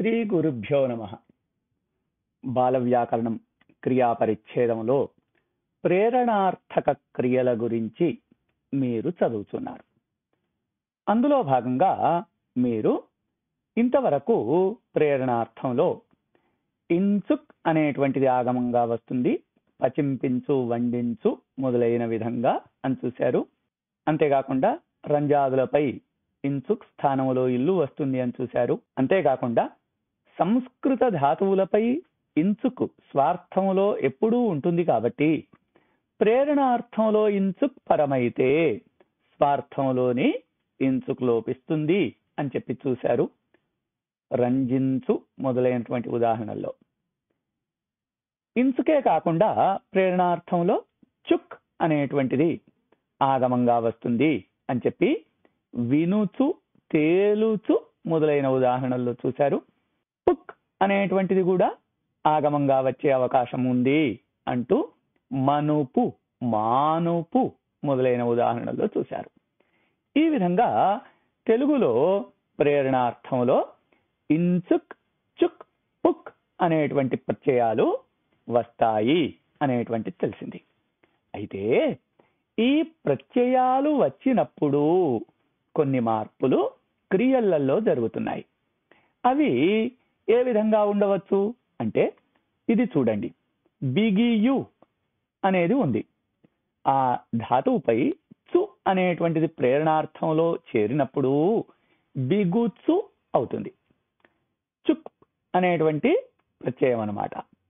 శ్రీ గురుభ్యో నమ బాల వ్యాకరణం క్రియా పరిచ్ఛేదంలో ప్రేరణార్థక క్రియల గురించి మీరు చదువుతున్నారు అందులో భాగంగా మీరు ఇంతవరకు ప్రేరణార్థంలో ఇంచుక్ అనేటువంటిది ఆగమంగా వస్తుంది పచింపించు వండించు మొదలైన విధంగా అని చూశారు అంతేకాకుండా రంజాదులపై ఇంచుక్ స్థానములో ఇల్లు వస్తుంది అని చూశారు అంతేకాకుండా సంస్కృత ధాతువులపై ఇంచుకు స్వార్థములో ఎప్పుడూ ఉంటుంది కాబట్టి ప్రేరణార్థంలో ఇంచుక్ పరమైతే స్వార్థంలోని ఇంచుక్ లోపిస్తుంది అని చెప్పి చూశారు రంజించు మొదలైనటువంటి ఉదాహరణల్లో ఇంచుకే కాకుండా ప్రేరణార్థంలో చుక్ అనేటువంటిది ఆగమంగా వస్తుంది అని చెప్పి వినుచు తేలుచు మొదలైన ఉదాహరణల్లో చూశారు పుక్ అనేటువంటిది కూడా ఆగమంగా వచ్చే అవకాశం ఉంది అంటూ మనుపు మానుపు మొదలైన ఉదాహరణల్లో చూశారు ఈ విధంగా తెలుగులో ప్రేరణార్థంలో ఇన్చుక్ చుక్ పుక్ అనేటువంటి ప్రత్యయాలు వస్తాయి అనేటువంటి తెలిసింది అయితే ఈ ప్రత్యయాలు వచ్చినప్పుడు కొన్ని మార్పులు క్రియలలో జరుగుతున్నాయి అవి ఏ విధంగా ఉండవచ్చు అంటే ఇది చూడండి బిగియు అనేది ఉంది ఆ ధాతువుపై చు అనేటువంటిది ప్రేరణార్థంలో చేరినప్పుడు బిగుచు అవుతుంది చుక్ అనేటువంటి ప్రత్యయం అన్నమాట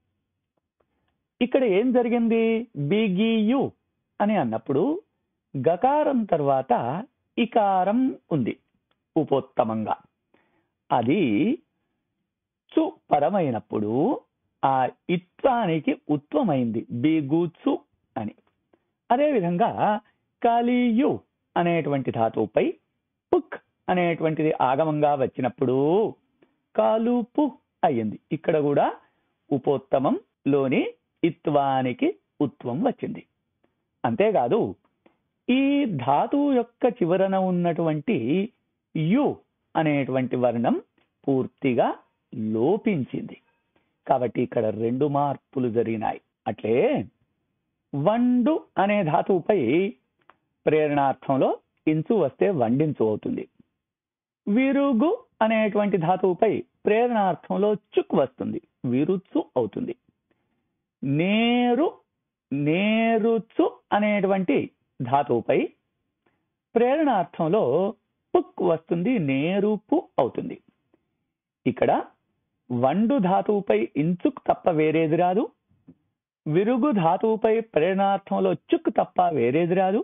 ఇక్కడ ఏం జరిగింది బిగియు అని అన్నప్పుడు గకారం తర్వాత ఇకారం ఉంది ఉపోత్తమంగా అది చు పరమైనప్పుడు ఆ ఇత్వానికి ఉత్వమైంది బిగుచు అని అదేవిధంగా కలియు అనేటువంటి ధాతువుపై పుక్ అనేటువంటిది ఆగమంగా వచ్చినప్పుడు కాలుపు అయ్యింది ఇక్కడ కూడా ఉపోత్తమంలోని ఇత్వానికి ఉత్వం వచ్చింది అంతేకాదు ఈ ధాతువు యొక్క చివరన ఉన్నటువంటి యు అనేటువంటి వర్ణం పూర్తిగా లోపించింది కాబట్టి ఇక్కడ రెండు మార్పులు జరిగినాయి అట్లే వండు అనే ధాతువుపై ప్రేరణార్థంలో ఇంచు వస్తే వండించు అవుతుంది విరుగు అనేటువంటి ధాతువుపై ప్రేరణార్థంలో చుక్ వస్తుంది విరుచు అవుతుంది నేరు నేరుచు అనేటువంటి ధాతువుపై ప్రేరణార్థంలో పుక్ వస్తుంది నేరుపు అవుతుంది ఇక్కడ వండు ధాతువుపై ఇంచుక్ తప్ప వేరేది రాదు విరుగు ధాతువుపై ప్రేరణార్థంలో చుక్ తప్ప వేరేది రాదు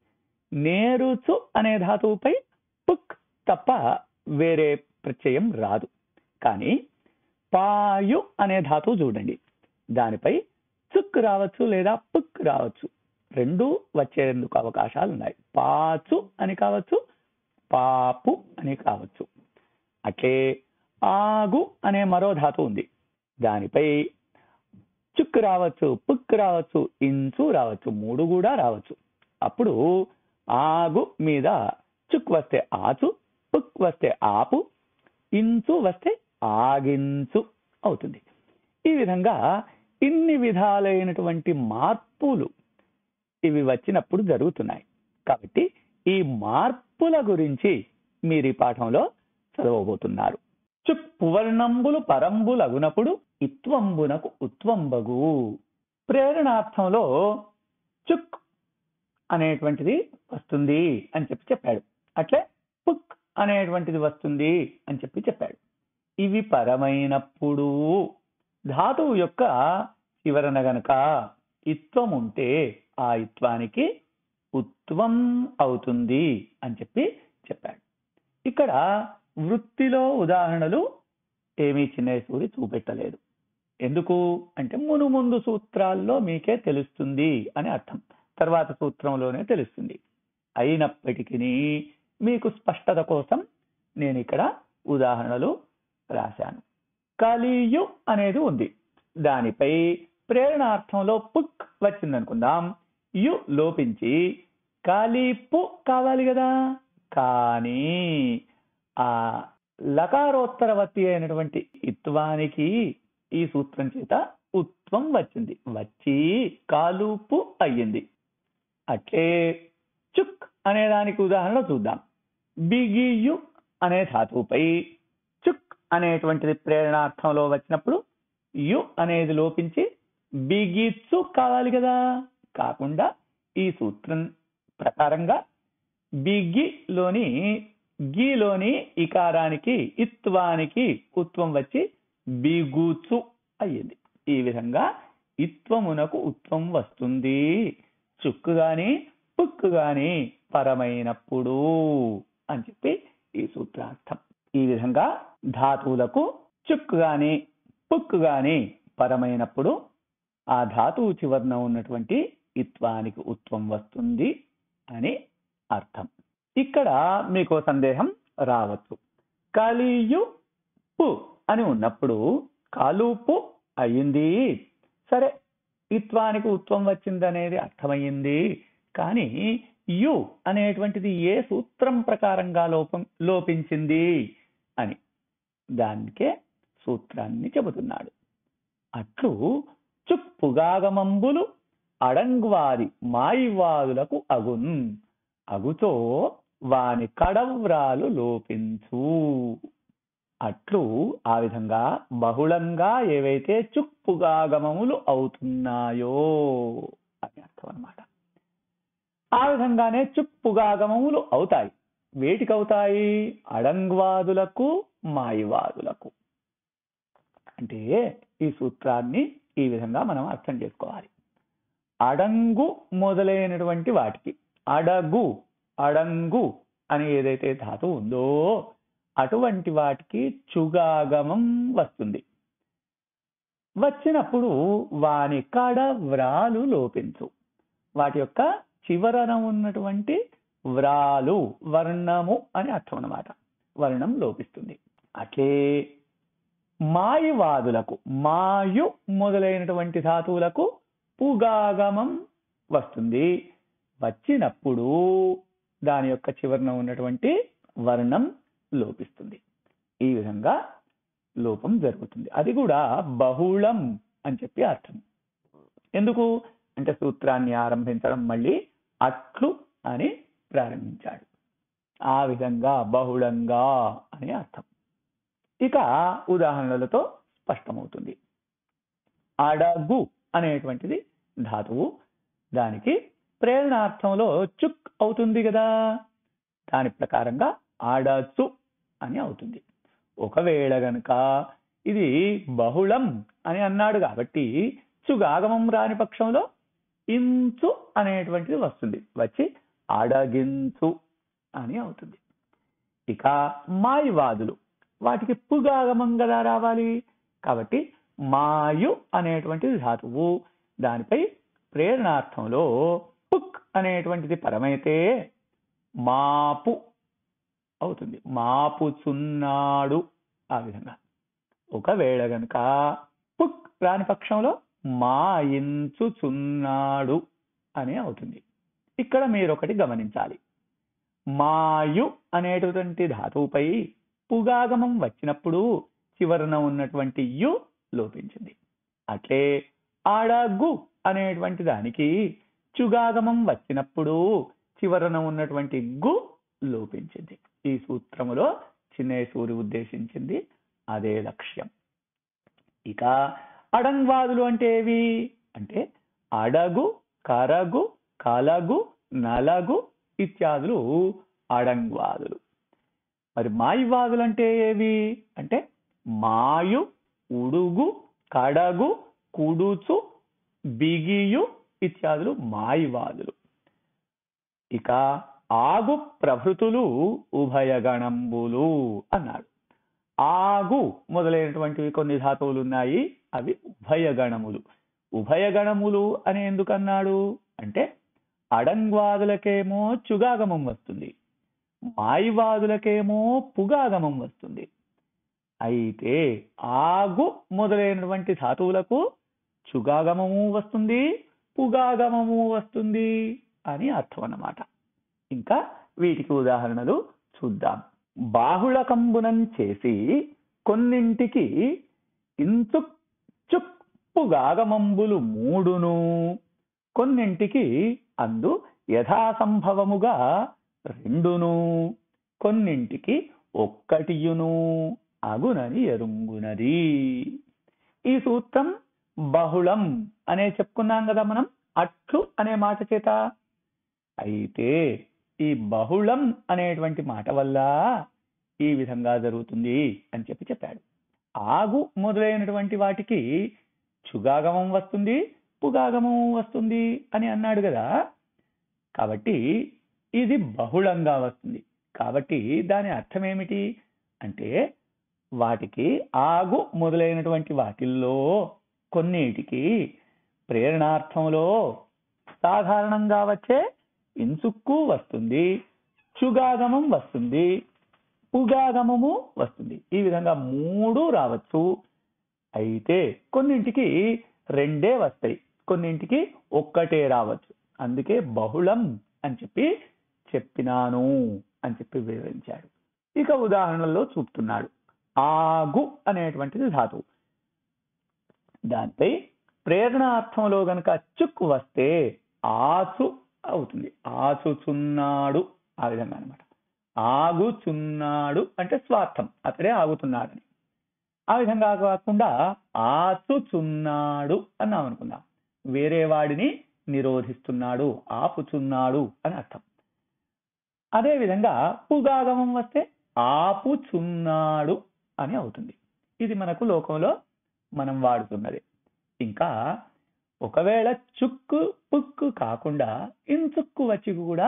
నేరుచు అనే ధాతువుపై పుక్ తప్ప వేరే ప్రత్యయం రాదు కానీ పాయు అనే ధాతువు చూడండి దానిపై చుక్ రావచ్చు లేదా పుక్ రావచ్చు రెండు వచ్చేందుకు అవకాశాలు ఉన్నాయి పాచు అని కావచ్చు పాపు అని కావచ్చు అట్లే ఆగు అనే మరో ధాతువు ఉంది దానిపై చుక్ రావచ్చు పుక్ రావచ్చు ఇంచు రావచ్చు మూడు కూడా రావచ్చు అప్పుడు ఆగు మీద చుక్ వస్తే ఆచు పుక్ వస్తే ఆపు ఇంచు వస్తే ఆగించు అవుతుంది ఈ విధంగా ఇన్ని విధాలైనటువంటి మార్పులు ఇవి వచ్చినప్పుడు జరుగుతున్నాయి కాబట్టి ఈ మార్పుల గురించి మీరు ఈ పాఠంలో చదవబోతున్నారు చుక్ వర్ణంబులు పరంబులగునప్పుడు ఇత్వంబునకు ఉత్వంబగు ప్రేరణార్థంలో చుక్ అనేటువంటిది వస్తుంది అని చెప్పి చెప్పాడు అట్లే పుక్ అనేటువంటిది వస్తుంది అని చెప్పి చెప్పాడు ఇవి పరమైనప్పుడు ధాతువు యొక్క చివరన గనక ఇత్వం ఉంటే ఆ ఇత్వానికి ఉత్వం అవుతుంది అని చెప్పి చెప్పాడు ఇక్కడ వృత్తిలో ఉదాహరణలు ఏమీ చిన్నేశ్వరి చూపెట్టలేదు ఎందుకు అంటే మును ముందు సూత్రాల్లో మీకే తెలుస్తుంది అని అర్థం తర్వాత సూత్రంలోనే తెలుస్తుంది అయినప్పటికీ మీకు స్పష్టత కోసం నేను ఇక్కడ ఉదాహరణలు రాశాను కలియు అనేది ఉంది దానిపై ప్రేరణార్థంలో పుక్ వచ్చిందనుకుందాం యు లోపించి కలిపు కావాలి కదా కానీ ఆ లకారోత్తరవత్తి అయినటువంటి ఇత్వానికి ఈ సూత్రం చేత ఉత్వం వచ్చింది వచ్చి కాలుపు అయ్యింది అట్లే చుక్ అనే దానికి ఉదాహరణ చూద్దాం బిగియు అనే ధాతువుపై చుక్ అనేటువంటిది ప్రేరణార్థంలో వచ్చినప్పుడు యు అనేది లోపించి బిగిత్సు కావాలి కదా కాకుండా ఈ సూత్రం ప్రకారంగా బిగిలోని గీలోని ఇకారానికి ఇత్వానికి ఉత్వం వచ్చి బిగుచు అయ్యింది ఈ విధంగా ఇత్వమునకు ఉత్వం వస్తుంది చుక్కు గాని పుక్కు గాని పరమైనప్పుడు అని చెప్పి ఈ సూత్రార్థం ఈ విధంగా ధాతువులకు చుక్కు గాని పుక్కు గాని పరమైనప్పుడు ఆ ధాతువు చివరన ఉన్నటువంటి ఇత్వానికి ఉత్వం వస్తుంది అని అర్థం ఇక్కడ మీకు సందేహం రావచ్చు కలియు పు అని ఉన్నప్పుడు కాలుపు అయింది సరే ఇత్వానికి ఉత్వం వచ్చింది అనేది అర్థమయ్యింది కానీ యు అనేటువంటిది ఏ సూత్రం ప్రకారంగా లోపం లోపించింది అని దానికే సూత్రాన్ని చెబుతున్నాడు అట్లు చుప్పుగాగమంబులు అడంగ్వాది మాయివాదులకు అగున్ అగుతో వాని కడవ్రాలు లోపించు అట్లు ఆ విధంగా బహుళంగా ఏవైతే చుప్పుగాగమములు అవుతున్నాయో అని అర్థం అన్నమాట ఆ విధంగానే చుప్పుగాగమములు అవుతాయి వేటికి అవుతాయి అడంగ్వాదులకు మాయివాదులకు అంటే ఈ సూత్రాన్ని ఈ విధంగా మనం అర్థం చేసుకోవాలి అడంగు మొదలైనటువంటి వాటికి అడగు అడంగు అని ఏదైతే ధాతువు ఉందో అటువంటి వాటికి చుగాగమం వస్తుంది వచ్చినప్పుడు వాని కడ వ్రాలు లోపించు వాటి యొక్క చివరన ఉన్నటువంటి వ్రాలు వర్ణము అని అర్థం అన్నమాట వర్ణం లోపిస్తుంది అట్లే మాయువాదులకు మాయు మొదలైనటువంటి ధాతువులకు పుగాగమం వస్తుంది వచ్చినప్పుడు దాని యొక్క చివరన ఉన్నటువంటి వర్ణం లోపిస్తుంది ఈ విధంగా లోపం జరుగుతుంది అది కూడా బహుళం అని చెప్పి అర్థం ఎందుకు అంటే సూత్రాన్ని ఆరంభించడం మళ్ళీ అట్లు అని ప్రారంభించాడు ఆ విధంగా బహుళంగా అని అర్థం ఇక ఉదాహరణలతో స్పష్టమవుతుంది అడగు అనేటువంటిది ధాతువు దానికి ప్రేరణార్థంలో చుక్ అవుతుంది కదా దాని ప్రకారంగా ఆడచు అని అవుతుంది ఒకవేళ గనుక ఇది బహుళం అని అన్నాడు కాబట్టి చుగాగమం రాని పక్షంలో ఇంచు అనేటువంటిది వస్తుంది వచ్చి అడగించు అని అవుతుంది ఇక మాయువాదులు వాటికి పుగాగమం కదా రావాలి కాబట్టి మాయు అనేటువంటిది ధాతువు దానిపై ప్రేరణార్థంలో పుక్ అనేటువంటిది పరమైతే మాపు అవుతుంది మాపుచున్నాడు ఆ విధంగా ఒకవేళ గనుక పుక్ రాని పక్షంలో మాయించుచున్నాడు అని అవుతుంది ఇక్కడ మీరు ఒకటి గమనించాలి మాయు అనేటువంటి ధాతువుపై పుగాగమం వచ్చినప్పుడు చివరన ఉన్నటువంటి యు లోపించింది అట్లే ఆడగు అనేటువంటి దానికి చుగాగమం వచ్చినప్పుడు చివరన ఉన్నటువంటి గు లోపించింది ఈ సూత్రములో చిన్నేశ్వరి ఉద్దేశించింది అదే లక్ష్యం ఇక అడంగ్వాదులు అంటే ఏవి అంటే అడగు కరగు కలగు నలగు ఇత్యాదులు అడంగ్వాదులు మరి మాయువాదులు అంటే ఏవి అంటే మాయు ఉడుగు కడగు కుడుచు బిగియు ఇత్యాదులు మాయువాదులు ఇక ఆగు ప్రభృతులు ఉభయగణంబులు అన్నాడు ఆగు మొదలైనటువంటివి కొన్ని ధాతువులు ఉన్నాయి అవి ఉభయగణములు ఉభయగణములు అని ఎందుకన్నాడు అంటే అడంగ్వాదులకేమో చుగాగమం వస్తుంది మాయివాదులకేమో పుగాగమం వస్తుంది అయితే ఆగు మొదలైనటువంటి ధాతువులకు చుగాగమము వస్తుంది పుగాగమము వస్తుంది అని అర్థం అన్నమాట ఇంకా వీటికి ఉదాహరణలు చూద్దాం బాహుళకంబునం చేసి కొన్నింటికి ఇంచు చుప్పుగాగమంబులు మూడును కొన్నింటికి అందు యథాసంభవముగా రెండును కొన్నింటికి ఒక్కటియును అగునని ఎరుంగునది ఈ సూత్రం బహుళం అనే చెప్పుకున్నాం కదా మనం అట్లు అనే మాట చేత అయితే ఈ బహుళం అనేటువంటి మాట వల్ల ఈ విధంగా జరుగుతుంది అని చెప్పి చెప్పాడు ఆగు మొదలైనటువంటి వాటికి చుగాగమం వస్తుంది పుగాగమం వస్తుంది అని అన్నాడు కదా కాబట్టి ఇది బహుళంగా వస్తుంది కాబట్టి దాని అర్థం ఏమిటి అంటే వాటికి ఆగు మొదలైనటువంటి వాటిల్లో కొన్నిటికి ప్రేరణార్థంలో సాధారణంగా వచ్చే ఇన్సుక్కు వస్తుంది చుగాగమం వస్తుంది పుగాగమము వస్తుంది ఈ విధంగా మూడు రావచ్చు అయితే కొన్నింటికి రెండే వస్తాయి కొన్నింటికి ఒక్కటే రావచ్చు అందుకే బహుళం అని చెప్పి చెప్పినాను అని చెప్పి వివరించాడు ఇక ఉదాహరణలో చూపుతున్నాడు ఆగు అనేటువంటిది ధాతువు దానిపై ప్రేరణార్థంలో గనక చుక్ వస్తే ఆసు అవుతుంది ఆచుచున్నాడు ఆ విధంగా అనమాట ఆగుచున్నాడు అంటే స్వార్థం అతడే ఆగుతున్నాడని ఆ విధంగా కాకుండా ఆచుచున్నాడు అన్నాం అనుకుందాం వేరే వాడిని నిరోధిస్తున్నాడు ఆపుచున్నాడు అని అర్థం అదే విధంగా పుగాగమం వస్తే ఆపుచున్నాడు అని అవుతుంది ఇది మనకు లోకంలో మనం వాడుతున్నది ఇంకా ఒకవేళ చుక్కు పుక్కు కాకుండా ఇంచుక్కు వచ్చి కూడా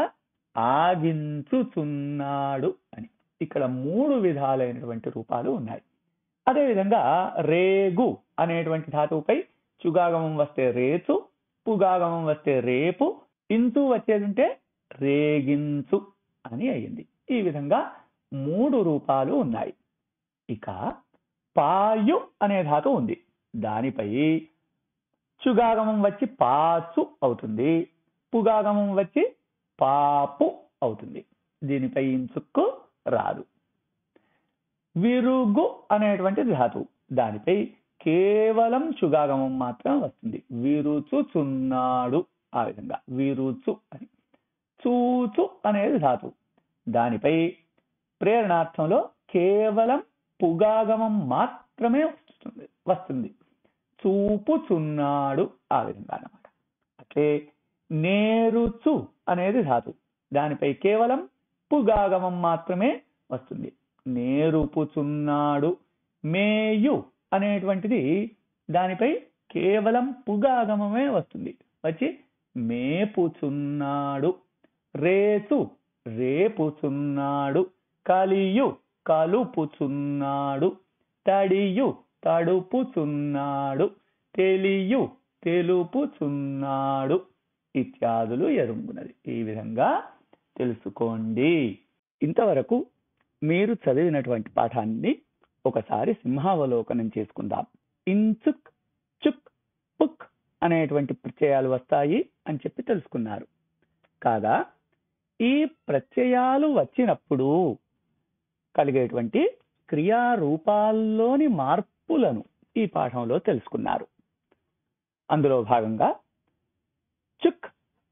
ఆగించుచున్నాడు అని ఇక్కడ మూడు విధాలైనటువంటి రూపాలు ఉన్నాయి అదేవిధంగా రేగు అనేటువంటి ధాతువుపై చుగాగమం వస్తే రేచు పుగాగమం వస్తే రేపు ఇంచు వచ్చేది ఉంటే రేగించు అని అయింది ఈ విధంగా మూడు రూపాలు ఉన్నాయి ఇక పాయు అనే ధాతు ఉంది దానిపై చుగాగమం వచ్చి పాచు అవుతుంది పుగాగమం వచ్చి పాపు అవుతుంది దీనిపై ఇంచుక్కు రాదు విరుగు అనేటువంటి ధాతువు దానిపై కేవలం చుగాగమం మాత్రం వస్తుంది విరుచుచున్నాడు ఆ విధంగా విరుచు అని చూచు అనేది ధాతువు దానిపై ప్రేరణార్థంలో కేవలం పుగాగమం మాత్రమే వస్తుంది వస్తుంది చూపుచున్నాడు ఆ విధంగా అన్నమాట అట్లే నేరుచు అనేది ధాతువు దానిపై కేవలం పుగాగమం మాత్రమే వస్తుంది నేరుపుచున్నాడు మేయు అనేటువంటిది దానిపై కేవలం పుగాగమమే వస్తుంది వచ్చి మేపుచున్నాడు రేచు రేపుచున్నాడు కలియు కలుపుచున్నాడు తడియు తడుపుచున్నాడు తెలియు తెలుపుచున్నాడు ఇత్యాదులు ఎరుంగునది ఈ విధంగా తెలుసుకోండి ఇంతవరకు మీరు చదివినటువంటి పాఠాన్ని ఒకసారి సింహావలోకనం చేసుకుందాం ఇంచుక్ చుక్ పుక్ అనేటువంటి ప్రత్యయాలు వస్తాయి అని చెప్పి తెలుసుకున్నారు కాగా ఈ ప్రత్యయాలు వచ్చినప్పుడు కలిగేటువంటి క్రియారూపాల్లోని మార్పులను ఈ పాఠంలో తెలుసుకున్నారు అందులో భాగంగా చుక్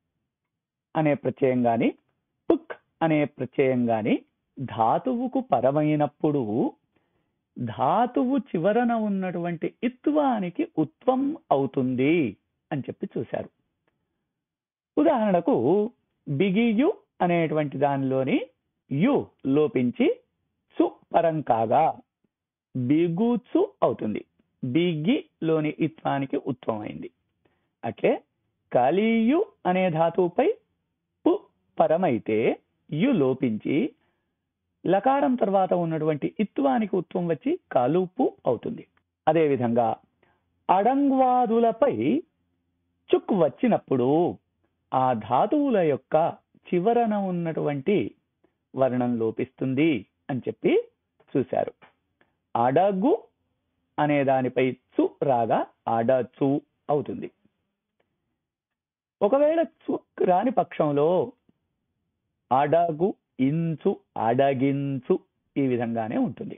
అనే ప్రత్యయం గాని పుక్ అనే ప్రత్యయం గాని ధాతువుకు పరమైనప్పుడు ధాతువు చివరన ఉన్నటువంటి ఇత్వానికి ఉత్వం అవుతుంది అని చెప్పి చూశారు ఉదాహరణకు బిగియు అనేటువంటి దానిలోని యు లోపించి సు పరం కాగా బిగుచు అవుతుంది బిగిలోని ఇత్వానికి ఉత్వమైంది అట్లే కలియు అనే ధాతువుపై పు పరమైతే యు లోపించి లకారం తర్వాత ఉన్నటువంటి ఇత్వానికి ఉత్వం వచ్చి కలుపు అవుతుంది అదేవిధంగా అడంగ్వాదులపై చుక్ వచ్చినప్పుడు ఆ ధాతువుల యొక్క చివరన ఉన్నటువంటి వర్ణం లోపిస్తుంది అని చెప్పి చూశారు అడగు అనే దానిపై చు రాగా అడచు అవుతుంది ఒకవేళ చుక్ రాని పక్షంలో అడగు ఇంచు అడగించు ఈ విధంగానే ఉంటుంది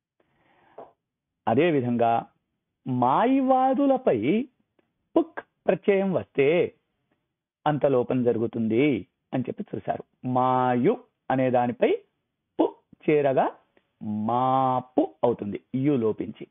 అదేవిధంగా మాయివాదులపై పుక్ ప్రత్యయం వస్తే అంత లోపం జరుగుతుంది అని చెప్పి చూశారు మాయు అనే దానిపై పు చేరగా మాపు అవుతుంది యు లోపించి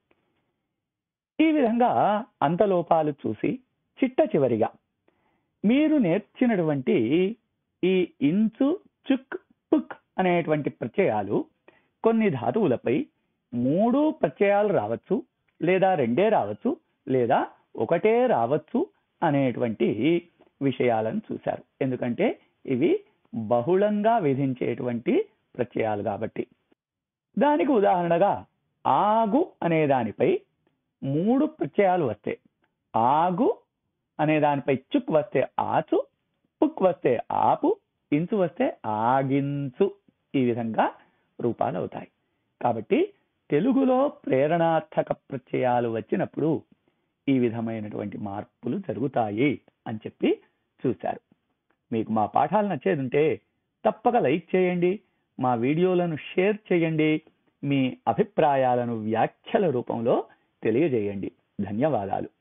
ఈ విధంగా అంతలోపాలు చూసి చిట్ట చివరిగా మీరు నేర్చినటువంటి ఈ ఇంచు చుక్ పుక్ అనేటువంటి ప్రత్యయాలు కొన్ని ధాతువులపై మూడు ప్రత్యయాలు రావచ్చు లేదా రెండే రావచ్చు లేదా ఒకటే రావచ్చు అనేటువంటి విషయాలను చూశారు ఎందుకంటే ఇవి బహుళంగా విధించేటువంటి ప్రత్యయాలు కాబట్టి దానికి ఉదాహరణగా ఆగు అనే దానిపై మూడు ప్రత్యయాలు వస్తాయి ఆగు అనే దానిపై చుక్ వస్తే ఆచు పుక్ వస్తే ఆపు ఇంచు వస్తే ఆగించు ఈ విధంగా రూపాలు అవుతాయి కాబట్టి తెలుగులో ప్రేరణార్థక ప్రత్యయాలు వచ్చినప్పుడు ఈ విధమైనటువంటి మార్పులు జరుగుతాయి అని చెప్పి చూశారు మీకు మా పాఠాలు నచ్చేది ఉంటే తప్పక లైక్ చేయండి మా వీడియోలను షేర్ చేయండి మీ అభిప్రాయాలను వ్యాఖ్యల రూపంలో తెలియజేయండి ధన్యవాదాలు